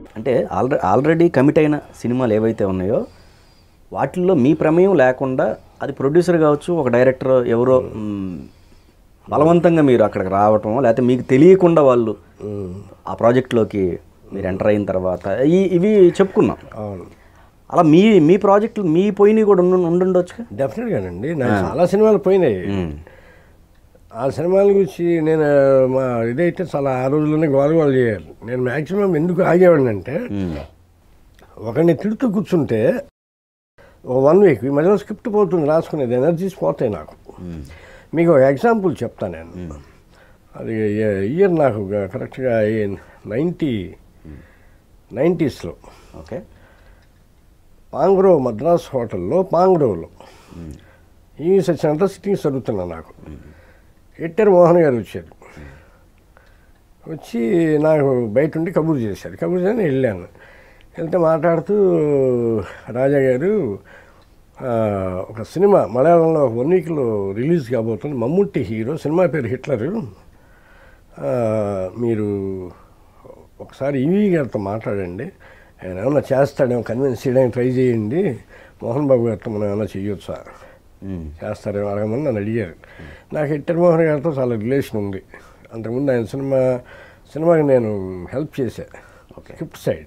అంటే already already commit అయిన సినిమాలు ఏవైతే ఉన్నాయో వాటిల్లో మీ ప్రమేయం లేకుండా అది ప్రొడ్యూసర్ కావచ్చు ఒక డైరెక్టర్ ఎవరో మ్, బలవంతంగా మీరు అక్కడికి రావటం లేకపోతే మీకు తెలియకుండా వాళ్ళు ఆ ప్రాజెక్ట్లోకి మీరు ఎంటర్ అయిన తర్వాత ఈ ఇవి చెప్పుకున్నాం అవును అలా మీ మీ ప్రాజెక్టులు మీ పోయినవి కూడా ఉండు ఉండుండొచ్చు డెఫినెట్గానండి నాకు చాలా సినిమాలు పోయినాయి ఆ సినిమాల గురించి నేను మా ఇదైతే చాలా ఆ రోజుల్లోనే గోల గోల చేయాలి నేను మ్యాక్సిమం ఎందుకు ఆగేవాడిని అంటే ఒకరిని తిడుతూ కూర్చుంటే ఒక వన్ వీక్ ఈ మధ్యలో స్క్రిప్ట్ పోతుంది రాసుకునేది ఎనర్జీస్ పోతాయి నాకు మీకు ఒక ఎగ్జాంపుల్ చెప్తాను నేను అది ఇయర్ నాకు కరెక్ట్గా నైంటీ నైంటీస్లో ఓకే పాంగ్రోవ్ మద్రాస్ హోటల్లో పాంగ్రోవ్లో ఈ సచ్చినంత సిట్టింగ్స్ జరుగుతున్నా నాకు ఎట్టర్ మోహన్ గారు వచ్చారు వచ్చి నాకు బయట ఉండి కబురు చేశారు కబురు చేసి నేను వెళ్ళాను వెళ్తే మాట్లాడుతూ రాజా గారు ఆ, ఒక సినిమా మలయాళంలో ఒక వన్ వీక్లో రిలీజ్ కాబోతుంది మమ్ముట్టి హీరో సినిమా పేరు హిట్లరు ఆ, మీరు ఒకసారి ఈవీ గారితో మాట్లాడండి ఆయన ఏమన్నా చేస్తాడేమో కన్విన్స్ చేయడానికి ట్రై చేయండి మోహన్ బాబు గారితో మనం ఏమైనా చేయొచ్చా చేస్తారేమో అడగమని నన్ను అడిగారు నాకు ఎట్టర్ మోహన్ గారితో చాలా రిలేషన్ ఉంది అంతకుముందు ఆయన సినిమా సినిమాకి నేను హెల్ప్ చేశా ఓకే. స్క్రిప్ట్ సైడ్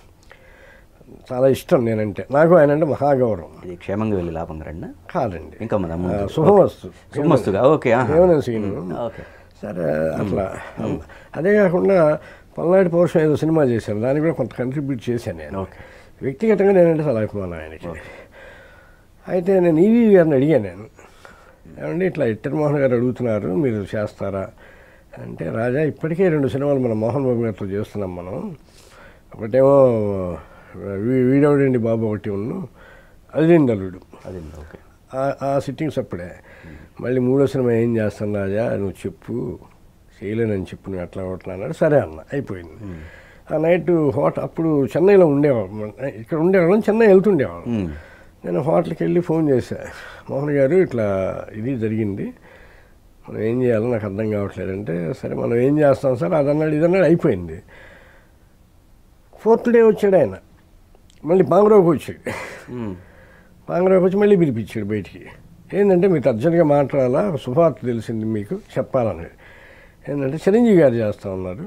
చాలా ఇష్టం నేనంటే నాకు ఆయన అంటే మహాగౌరవం ఇది క్షేమంగా వెళ్ళి లాభం రండి కాదండి ఇంకా మరి ఆ, ముందు. శుభమస్తు శుభమస్తుగా ఓకే ఆహా. ఏమైనా సీను ఓకే సరే అట్లా అదే కాకుండా పల్నాటి పౌరుషం ఏదో సినిమా చేశాను దానికి కూడా కొంత కంట్రిబ్యూట్ చేశాను నేను ఓకే. వ్యక్తిగతంగా నేనంటే చాలా అభిమానం ఆయనకి అయితే నేను ఈవీ గారిని అడిగాను నేను ఏమండి ఇట్లా ఇట్టర్ మోహన్ గారు అడుగుతున్నారు మీరు చేస్తారా అంటే రాజా ఇప్పటికే రెండు సినిమాలు మన మోహన్ బాబు గారితో చేస్తున్నాం మనం ఒకటేమో వీ- వీడవడండి బాబు ఒకటి ఉన్ను అల్లుడు అది ఓకే ఆ- ఆ సిట్టింగ్స్ అప్పుడే మళ్ళీ మూడో సినిమా ఏం చేస్తాను రాజా నువ్వు చెప్పు చేయలేనని చెప్పు నువ్వు ఎట్లా కొట్లా అన్నాడు సరే అన్న అయిపోయింది ఆ నైట్ హోట అప్పుడు చెన్నైలో ఉండేవాళ్ళం ఇక్కడ ఉండేవాళ్ళం చెన్నై వెళ్తుండేవాళ్ళం మ్మ్. నేను హోటల్కి వెళ్ళి ఫోన్ చేశా మోహన్ గారు ఇట్లా ఇది జరిగింది మనం ఏం చేయాలో నాకు అర్థం కావట్లేదంటే సరే మనం ఏం చేస్తాం సార్ అదన్నాడు ఇదన్నాడు అయిపోయింది ఫోర్త్ డే వచ్చాడు ఆయన మళ్ళీ పాంగ్రోకి వచ్చాడు మ్మ్. పాంగ్రాకి వచ్చి మళ్ళీ పిలిపించాడు బయటికి ఏంటంటే మీకు అర్జెంట్గా మాట్లాడాలా శుభార్త తెలిసింది మీకు చెప్పాలని ఏంటంటే చిరంజీవి గారు చేస్తా ఉన్నారు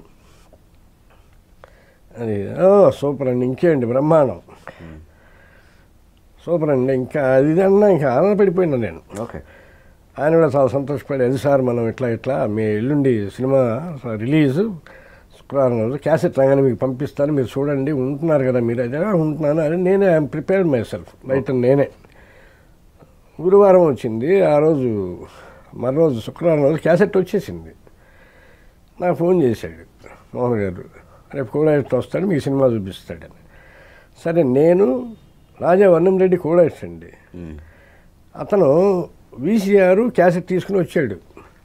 అది ఓ సూపర్ అండి ఇంకేంటి బ్రహ్మాండం సూపర్ అండి ఇంకా అది ఇది అన్నా ఇంకా ఆనందపడిపోయినా నేను ఓకే ఆయన కూడా చాలా సంతోషపడి అది సార్ మనం ఇట్లా ఇట్లా మీ ఎల్లుండి సినిమా రిలీజు శుక్రవారం రోజు క్యాసెట్ రాగానే మీకు పంపిస్తాను మీరు చూడండి ఉంటున్నారు కదా మీరు అదే ఉంటున్నాను అని నేనే I'm prepared myself right నేనే గురువారం వచ్చింది ఆ రోజు మరో రోజు శుక్రవారం రోజు క్యాసెట్ వచ్చేసింది నాకు ఫోన్ చేశాడు మోహన్ గారు రేపు కోడాయిట్ వస్తాడు మీకు సినిమా చూపిస్తాడని సరే నేను రాజా వన్నం రెడ్డి కోడాయిట్స్ అండి మ్మ్. అతను వీసీఆర్ క్యాసెట్ తీసుకుని వచ్చాడు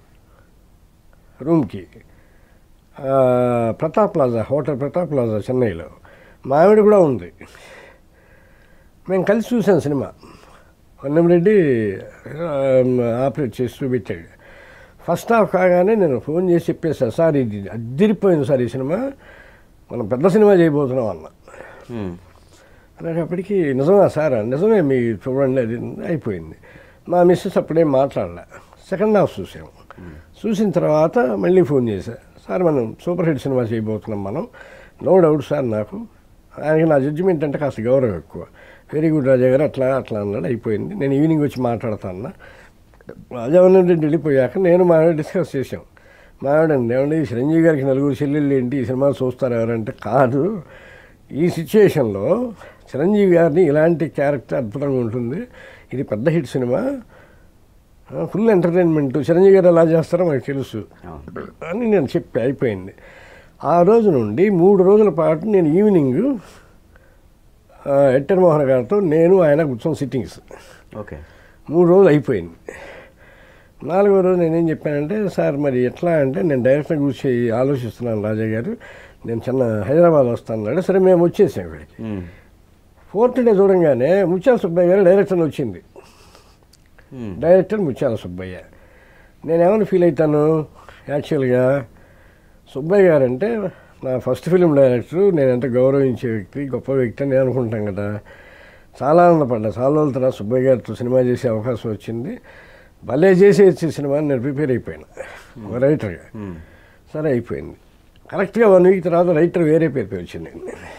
రూమ్కి ఆ, Pratap plaza hotel Pratap plaza చెన్నైలో మా ఆవిడ కూడా ఉంది మేము కలిసి చూసాం సినిమా రెడ్డి ఆపరేట్ చేసి చూపించాడు ఫస్ట్ హాఫ్ కాగానే నేను ఫోన్ చేసి చెప్పేసా సార్ ఇది అద్దిరిపోయింది సార్ ఈ సినిమా మనం పెద్ద సినిమా చేయబోతున్నాం అన్న మ్మ్. అనేటప్పటికీ నిజమా సార్ నిజమే మీ చూడండి అది అయిపోయింది మా మిస్సెస్ అప్పుడేం మాట్లాడలే సెకండ్ హాఫ్ చూసాము చూసిన తర్వాత మళ్ళీ ఫోన్ చేశా సార్ మనం సూపర్ హిట్ సినిమా చేయబోతున్నాం మనం నో డౌట్ సార్ నాకు ఆయనకి నా జడ్జిమెంట్ అంటే కాస్త గౌరవం ఎక్కువ వెరీ గుడ్ రాజా గారు అట్లా అట్లా అన్నాడు అయిపోయింది నేను ఈవినింగ్ వచ్చి మాట్లాడతా అన్నా రాజావరం రెడ్డి వెళ్ళిపోయాక నేను మా ఆవిడ డిస్కస్ చేసాం మా ఆవిడ అండి ఏమండి చిరంజీవి గారికి నలుగురు చెల్లెళ్ళు ఏంటి ఈ సినిమా చూస్తారు ఎవరంటే కాదు ఈ సిచ్యుయేషన్లో చిరంజీవి గారిని ఇలాంటి క్యారెక్టర్ అద్భుతంగా ఉంటుంది ఇది పెద్ద హిట్ సినిమా ఫుల్ ఎంటర్టైన్మెంట్ చిరంజీవి గారు ఎలా చేస్తారో మనకు తెలుసు అవును. అని నేను చెప్పి అయిపోయింది ఆ రోజు నుండి మూడు రోజుల పాటు నేను ఈవినింగ్ ఆ, ఎట్టర్ మోహన్ గారితో నేను ఆయన కూర్చొని సిట్టింగ్స్ ఓకే మూడు రోజులు అయిపోయింది నాలుగో రోజు నేనేం చెప్పానంటే సార్ మరి ఎట్లా అంటే నేను డైరెక్టర్ కూర్చి ఆలోచిస్తున్నాను రాజా గారు నేను చిన్న హైదరాబాద్ వస్తాను అన్నాడు సరే మేము వచ్చేసాం ఇక్కడికి మ్మ్. ఫోర్త్ డే చూడంగానే ముత్యాల సుబ్బయ్య గారు డైరెక్టర్ వచ్చింది మ్మ్. డైరెక్టర్ ముత్యాల సుబ్బయ్య నేనేమని ఫీల్ అవుతాను యాక్చువల్గా సుబ్బయ్య గారు అంటే నా ఫస్ట్ ఫిలిం డైరెక్టర్ నేను ఎంత గౌరవించే వ్యక్తి గొప్ప వ్యక్తి అని నేను అనుకుంటాం కదా చాలా ఆనందపడ్డా చాలా రోజుల తర్వాత సుబ్బయ్య గారితో సినిమా చేసే అవకాశం వచ్చింది భలే చేసి వచ్చే సినిమా నేను ప్రిపేర్ అయిపోయాను ఒక రైటర్గా సరే అయిపోయింది కరెక్ట్గా వన్ వీక్ తర్వాత రైటర్ వేరే పేరు పేరు వచ్చింది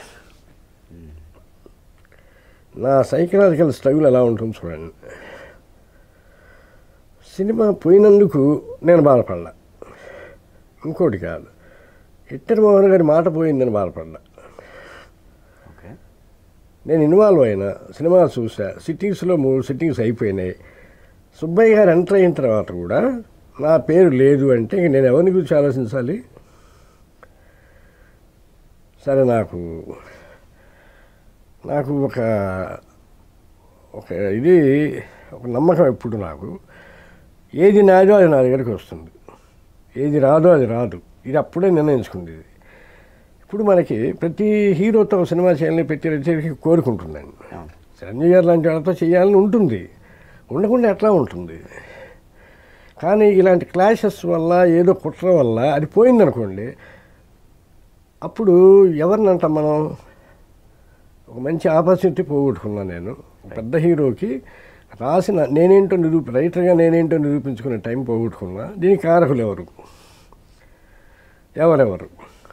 నా సైకలాజికల్ స్ట్రగుల్ ఎలా ఉంటుంది చూడండి సినిమా పోయినందుకు నేను బాధపడలా ఇంకోటి కాదు ఇట్టరి మోహన్ గారి మాట పోయిందని బాధపడ్డా ఓకే నేను ఇన్వాల్వ్ అయినా సినిమా చూసా సిట్టింగ్స్లో మూడు సిట్టింగ్స్ అయిపోయినాయి సుబ్బయ్య గారు ఎంటర్ అయిన తర్వాత కూడా నా పేరు లేదు అంటే ఇంక నేను ఎవరిని గురించి ఆలోచించాలి సరే నాకు నాకు ఒక ఒక ఇది ఒక నమ్మకం ఎప్పుడు నాకు ఏది నాదో అది నా దగ్గరికి వస్తుంది ఏది రాదో అది రాదు ఇది అప్పుడే నిర్ణయించుకుంది ఇప్పుడు మనకి ప్రతి హీరోతో ఒక సినిమా చేయాలని ప్రతి రచయితకి కోరుకుంటుందండి అవును. చిరంజీవి గారు లాంటి వాళ్ళతో చేయాలని ఉంటుంది ఉండకుండా ఎట్లా ఉంటుంది కానీ ఇలాంటి క్లాషెస్ వల్ల ఏదో కుట్ర వల్ల అది పోయిందనుకోండి అప్పుడు ఎవరిని అంటాం మనం ఒక మంచి ఆపర్చునిటీ పోగొట్టుకున్నాను నేను ఒక పెద్ద హీరోకి రాసిన నేనేంటో నిరూపి రైటర్గా నేనేంటో నిరూపించుకునే టైం పోగొట్టుకున్నా దీనికి కారకులు ఎవరు ఎవరెవరు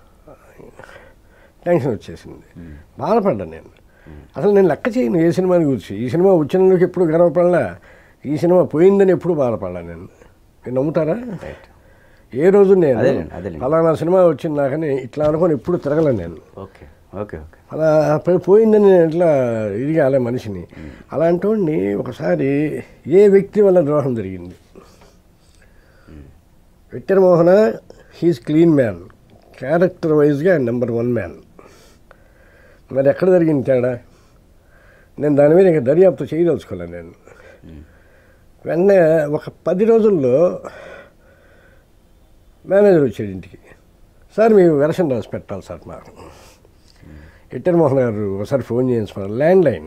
టెన్షన్ వచ్చేసింది బాధపడ్డా నేను అసలు నేను లెక్క చేయను ఏ సినిమాని గురించి ఈ సినిమా వచ్చినందుకు ఎప్పుడు గర్వపడలా ఈ సినిమా పోయిందని ఎప్పుడు బాధపడలా నేను మీరు నమ్ముతారా రైట్ ఏ రోజు నేను అదేలేండి, అదేలేండి. ఫలానా సినిమా వచ్చింది నాకని ఇట్లా అనుకొని ఎప్పుడు తిరగలను నేను ఓకే ఓకే ఓకే అలా పోయి- పోయిందని నేను ఎట్లా ఇది కాలే మనిషిని అలాంటి వాడిని ఒకసారి ఏ వ్యక్తి వల్ల ద్రోహం జరిగింది Victor Mohana he's clean man character వైజ్గా నెంబర్ వన్ మ్యాన్ మరి ఎక్కడ జరిగింది తేడా నేను దాని మీద ఇంకా దర్యాప్తు చేయదలుచుకోలేను నేను వెంటనే ఒక పది రోజుల్లో మేనేజర్ వచ్చాడు ఇంటికి సార్ మీ వెర్షన్ రాసి పెట్టాలి సార్ మాకు ఎట్టర్ మోహన్ గారు ఒకసారి ఫోన్ చేయించుకున్నారు ల్యాండ్ లైన్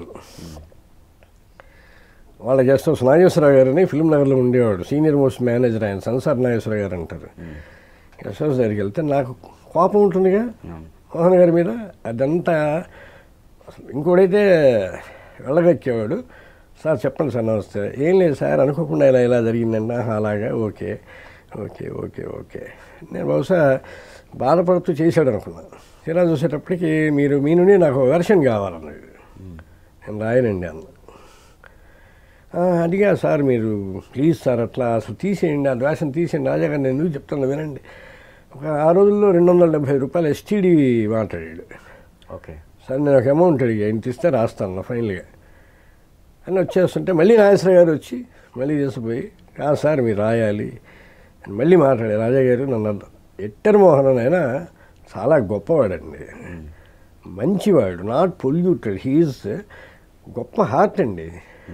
వాళ్ళ గెస్ట్ హౌస్ నాగేశ్వరరావు గారని ఫిల్మ్ నగర్లో ఉండేవాడు సీనియర్ మోస్ట్ మేనేజర్ ఆయన సంసార్ నాగేశ్వరరావు గారు అంటారు గెస్ట్ హౌస్ దగ్గరికి వెళ్తే నాకు కోపం ఉంటుందిగా అవును. మోహన్ గారి మీద అదంతా అసలు ఇంకోడైతే వెళ్ళగక్కేవాడు సార్ చెప్పండి సార్ నమస్తే ఏం లేదు సార్ అనుకోకుండా ఇలా ఇలా జరిగిందండి ఆహా, అలాగా ఓకే ఓకే ఓకే ఓకే నేను బహుశా బాధపడుతూ చేశాడు అనుకున్నా తీరా చూసేటప్పటికి మీరు మీ నుండి నాకు వెర్షన్ కావాలన్నాడు నేను రాయనండి అన్న "ఆ, అడిగా సార్ మీరు ప్లీజ్ సార్ అట్లా అసలు తీసేయండి ఆ ద్వేషం తీసేయండి రాజా గారు నేను ఎందుకు చెప్తాను వినండి ఒక ఆ రోజుల్లో రెండు వందల డెబ్బై రూపాయలు ఎస్టీడీ మాట్లాడాడు ఓకే సార్ నేను ఒక అమౌంట్ అడిగా ఇంత ఇస్తే రాస్తాను ఫైనల్గా అని వచ్చేస్తుంటే మళ్ళీ నాగేశ్వర గారు వచ్చి మళ్ళీ చేసిపోయి కాదు సార్ మీరు రాయాలి అని మళ్ళీ మాట్లాడే రాజా గారు నన్ను అన్నారు. ఎట్టర్ మోహన్ అని ఆయన చాలా గొప్పవాడండి మంచివాడు నాట్ పొల్యూటెడ్ హీఈస్ గొప్ప హార్ట్ అండి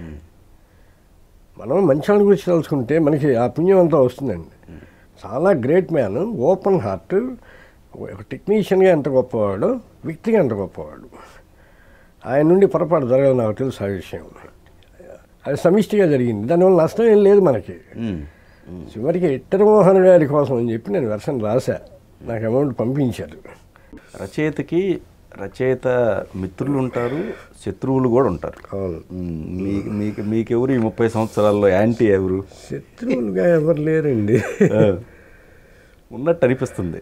మనం మంచి వాళ్ళ గురించి తెలుసుకుంటే మనకి ఆ పుణ్యం అంతా వస్తుందండి చాలా గ్రేట్ మ్యాన్ ఓపెన్ హార్ట్ ఒక టెక్నీషియన్గా ఎంత గొప్పవాడు వ్యక్తిగా ఎంత గొప్పవాడు ఆయన నుండి పొరపాటు జరగదు నాకు తెలుసు ఆ విషయం అది సమిష్టిగా జరిగింది దానివల్ల నష్టం ఏం లేదు మనకి మ్మ్. మ్మ్. చివరికి ఇట్టరమోహన్ గారి కోసం అని చెప్పి నేను వెర్షన్ రాశా నాకు అమౌంట్ పంపించారు రచయితకి రచయిత మిత్రులు ఉంటారు శత్రువులు కూడా ఉంటారు అవును మ్మ్. మీకు మీకు మీకెవరు ఈ ముప్పై సంవత్సరాల్లో యాంటీ ఎవరు శత్రువులుగా ఎవరు లేరండి ఆ. ఉన్నట్టు అనిపిస్తుంది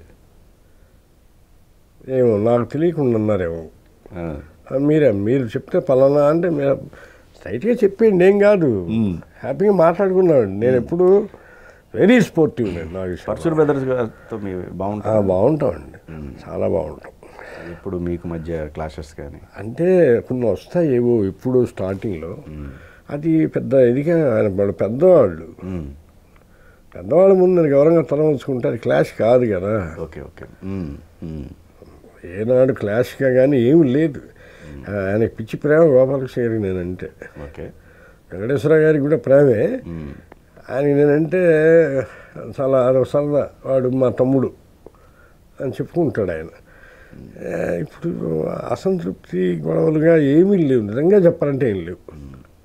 ఏమో నాకు తెలియకుండా ఉన్నారేమో ఆ. ఆ, మీరే మీరు చెప్తే పలానా అంటే మీరు స్ట్రైట్గా చెప్పేయండి ఏం కాదు మ్మ్. హ్యాపీగా మాట్లాడుకున్నాడు నేను ఎప్పుడు వెరీ స్పోర్టివ్ నేను నా విషయం పరశుర్ బ్రదర్స్ గారితో మీ ఆ, బాగుంటుంది బాగుంటామండి చాలా బాగుంటాం ఇప్పుడు మీకు మధ్య క్లాషెస్ కానీ అంటే కొన్ని వస్తాయి ఏవో ఇప్పుడు స్టార్టింగ్లో అది పెద్ద ఇదిగా ఆయన వాళ్ళు పెద్దవాళ్ళు మ్మ్. పెద్దవాళ్ళ ముందు నేను గౌరవంగా తల ఉంచుకుంటే అది క్లాష్ కాదు కదా ఓకే ఓకే మ్మ్. మ్మ్. ఏనాడు క్లాష్గా కానీ ఏమి లేదు ఆయనకి పిచ్చి ప్రేమ గోపాలకృష్ణ గారికి నేనంటే ఓకే వెంకటేశ్వర గారికి కూడా ప్రేమే మ్మ్. ఆయన నేనంటే చాలా అదొక సరదా వాడు మా తమ్ముడు అని చెప్పుకుంటాడు ఆయన ఏ, ఇప్పుడు అసంతృప్తి గొడవలుగా ఏమీ లేవు నిజంగా చెప్పాలంటే ఏం లేవు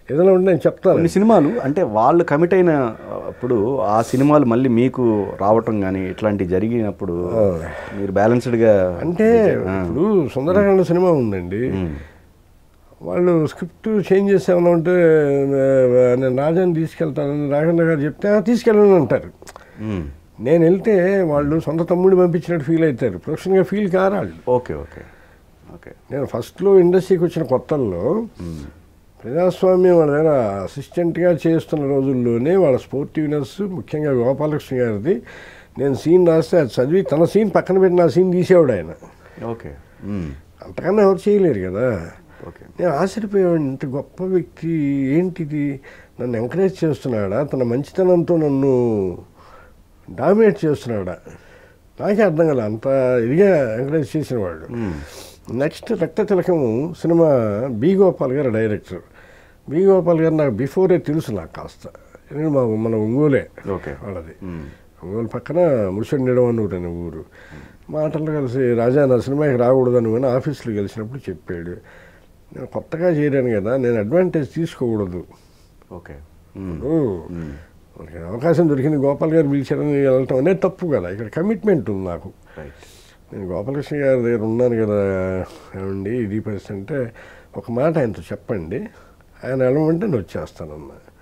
ఏదైనా ఉంటే నేను చెప్తాను కొన్ని సినిమాలు అంటే వాళ్ళు కమిట్ అయిన అప్పుడు ఆ సినిమాలు మళ్ళీ మీకు రావటం కానీ ఇట్లాంటివి జరిగినప్పుడు మీరు బ్యాలెన్స్డ్గా అంటే ఇప్పుడు సుందరకాండ సినిమా ఉందండి వాళ్ళు స్క్రిప్ట్ చేంజ్ చేసామని ఉంటే ఆ, నేను రాజాని తీసుకెళ్తానని రాఘవేంద్ర గారు చెప్తే "ఆ, తీసుకెళ్ళను అంటారు నేను వెళ్తే వాళ్ళు సొంత తమ్ముడు పంపించినట్టు ఫీల్ అవుతారు ప్రొఫెషనల్గా ఫీల్ కారు వాళ్ళు ఓకే ఓకే ఓకే నేను ఫస్ట్లో ఇండస్ట్రీకి వచ్చిన కొత్తల్లో ప్రజాస్వామ్యం వాళ్ళ దగ్గర అసిస్టెంట్గా చేస్తున్న రోజుల్లోనే వాళ్ళ స్పోర్టివ్నెస్ ముఖ్యంగా గోపాలకృష్ణ గారిది నేను సీన్ రాస్తే అది చదివి తన సీన్ పక్కన పెట్టి నా సీన్ తీసేవాడు ఆయన ఓకే అంతకన్నా ఎవరు చేయలేరు కదా ఓకే నేను ఆశ్చర్యపోయాడు ఇంత గొప్ప వ్యక్తి ఏంటిది నన్ను ఎంకరేజ్ చేస్తున్నాడా తన మంచితనంతో నన్ను డామినేట్ చేస్తున్నాడా నాకే అర్థం కదా అంత ఇదిగా ఎంకరేజ్ చేసిన వాడు నెక్స్ట్ రక్త తిలకము సినిమా బి గోపాల్ గారు డైరెక్టర్ బి గోపాల్ గారు నాకు బిఫోరే తెలుసు నాకు కాస్త ఎందుకంటే మా మన ఒంగోలే ఓకే వాళ్ళది ఒంగోలు పక్కన ముడిసెండడం అని ఊరు అనే ఊరు మాటలు కలిసి రాజా నా సినిమాకి రాకూడదని అని ఆఫీస్లో కలిసినప్పుడు చెప్పాడు నేను కొత్తగా చేరాను కదా నేను అడ్వాంటేజ్ తీసుకోకూడదు ఓకే ఓ, మనకి అవకాశం దొరికింది గోపాల్ గారు పిలిచారని వెళ్ళటం అనేది తప్పు కదా ఇక్కడ కమిట్మెంట్ ఉంది నాకు రైట్ నేను గోపాలకృష్ణ గారి దగ్గర ఉన్నాను కదా ఏమండి ఇది పరిస్థితి అంటే ఒక మాట ఆయనతో చెప్పండి ఆయన వెళ్ళమంటే నేను వచ్చేస్తానన్నా